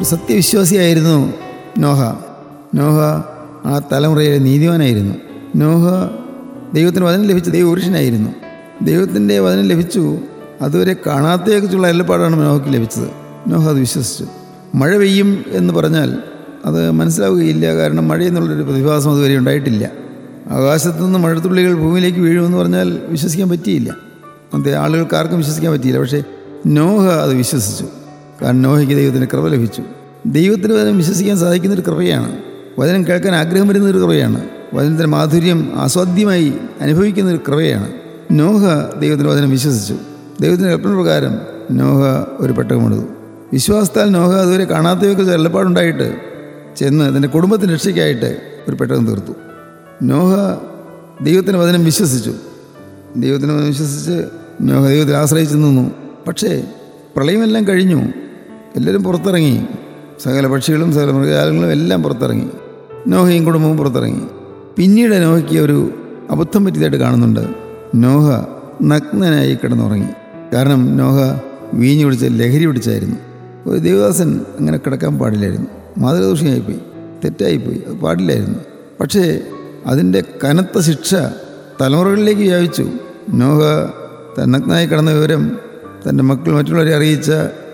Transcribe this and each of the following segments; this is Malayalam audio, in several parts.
സത്യവിശ്വാസിയായിരുന്നു നോഹ നോഹ ആ തലമുറയിലെ നീതിവാനായിരുന്നു നോഹ ദൈവത്തിന് വചനം ലഭിച്ച ദൈവപുരുഷനായിരുന്നു ദൈവത്തിൻ്റെ വചനം ലഭിച്ചു അതുവരെ കാണാത്തയെക്കുറിച്ചുള്ള എല്ലപ്പാടാണ് നോഹയ്ക്ക് ലഭിച്ചത് നോഹ അത് വിശ്വസിച്ചു മഴ പെയ്യും എന്ന് പറഞ്ഞാൽ അത് മനസ്സിലാവുകയില്ല കാരണം മഴ എന്നുള്ളൊരു പ്രതിഭാസം അതുവരെ ഉണ്ടായിട്ടില്ല ആകാശത്തു നിന്ന് മഴത്തുള്ളികൾ ഭൂമിയിലേക്ക് വീഴുമെന്ന് പറഞ്ഞാൽ വിശ്വസിക്കാൻ പറ്റിയില്ല അന്നത്തെ ആളുകൾക്ക് ആർക്കും വിശ്വസിക്കാൻ പറ്റിയില്ല പക്ഷേ നോഹ അത് വിശ്വസിച്ചു കാരണം നോഹയ്ക്ക് ദൈവത്തിൻ്റെ കൃപ ലഭിച്ചു ദൈവത്തിന് വചനം വിശ്വസിക്കാൻ സാധിക്കുന്നൊരു കൃപയാണ് വചനം കേൾക്കാൻ ആഗ്രഹം വരുന്നൊരു കൃപയാണ് വചനത്തിൻ്റെ മാധുര്യം ആസ്വാദ്യമായി അനുഭവിക്കുന്നൊരു കൃപയാണ് നോഹ ദൈവത്തിൻ്റെ വചനം വിശ്വസിച്ചു ദൈവത്തിൻ്റെ കൽപ്പന പ്രകാരം നോഹ ഒരു പെട്ടകമെടുത്തു വിശ്വാസത്താൽ നോഹ അതുവരെ കാണാത്തവയ്ക്ക് വെള്ളപ്പാടുണ്ടായിട്ട് ചെന്ന് തൻ്റെ കുടുംബത്തിൻ്റെ രക്ഷയ്ക്കായിട്ട് ഒരു പെട്ടകം തീർത്തു നോഹ ദൈവത്തിൻ്റെ വചനം വിശ്വസിച്ചു ദൈവത്തിന് വിശ്വസിച്ച് നോഹ ദൈവത്തിൽ ആശ്രയിച്ച് നിന്നു പക്ഷേ പ്രളയമെല്ലാം കഴിഞ്ഞു എല്ലാവരും പുറത്തിറങ്ങി സകല പക്ഷികളും സകല മൃഗജാലങ്ങളും എല്ലാം പുറത്തിറങ്ങി നോഹയും കുടുംബവും പുറത്തിറങ്ങി പിന്നീട് നോഹയ്ക്ക് ഒരു അബദ്ധം പറ്റിയതായിട്ട് കാണുന്നുണ്ട് നോഹ നഗ്നനായി കിടന്നുറങ്ങി കാരണം നോഹ വീഞ്ഞു പിടിച്ച ലഹരി പിടിച്ചായിരുന്നു ഒരു ദേവദാസൻ അങ്ങനെ കിടക്കാൻ പാടില്ലായിരുന്നു മാതൃദോഷിയായിപ്പോയി തെറ്റായിപ്പോയി അത് പാടില്ലായിരുന്നു പക്ഷേ അതിൻ്റെ കനത്ത ശിക്ഷ തലമുറകളിലേക്ക് വ്യാപിച്ചു നോഹ നഗ്നായി കിടന്ന വിവരം തൻ്റെ മക്കൾ മറ്റുള്ളവരെ അറിയിച്ച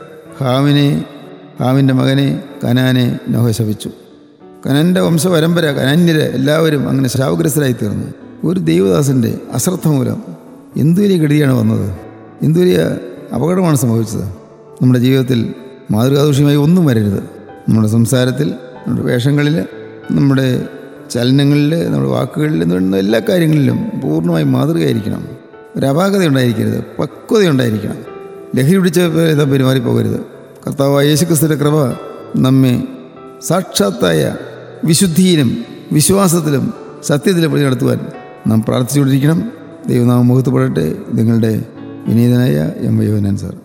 ഹാമിനെ ഹാമിൻ്റെ മകനെ കനാനെ നോഹ ശപിച്ചു കനാൻ്റെ വംശപരമ്പര കനാന്യര് എല്ലാവരും അങ്ങനെ ശാപഗ്രസ്തരായി തീർന്നു ഒരു ദൈവദാസൻ്റെ അശ്രദ്ധ മൂലം എന്തു വലിയ ഗതിയാണ് വന്നത് എന്തു വലിയ അപകടമാണ് സംഭവിച്ചത് നമ്മുടെ ജീവിതത്തിൽ മാതൃകാദോഷ്യമായി ഒന്നും വരരുത് നമ്മുടെ സംസാരത്തിൽ നമ്മുടെ വേഷങ്ങളിൽ നമ്മുടെ ചലനങ്ങളിൽ നമ്മുടെ വാക്കുകളിൽ എന്ന് പറയുന്ന എല്ലാ കാര്യങ്ങളിലും പൂർണ്ണമായി മാതൃകയായിരിക്കണം ഒരു അപാകത ഉണ്ടായിരിക്കരുത് പക്വത ഉണ്ടായിരിക്കണം ലഹരി പിടിച്ച ഇതാ പെരുമാറിപ്പോകരുത് കർത്താവായ യേശുക്രിസ്തുവിൻ്റെ കൃപ നമ്മെ സാക്ഷാത്തായ വിശുദ്ധിയിലും വിശ്വാസത്തിലും സത്യത്തിലും വഴി നടത്തുവാൻ നാം പ്രാർത്ഥിച്ചുകൊണ്ടിരിക്കണം ദൈവനാമം മുഖത്ത് പെടട്ടെ നിങ്ങളുടെ വിനീതനായ എം വൈ സാർ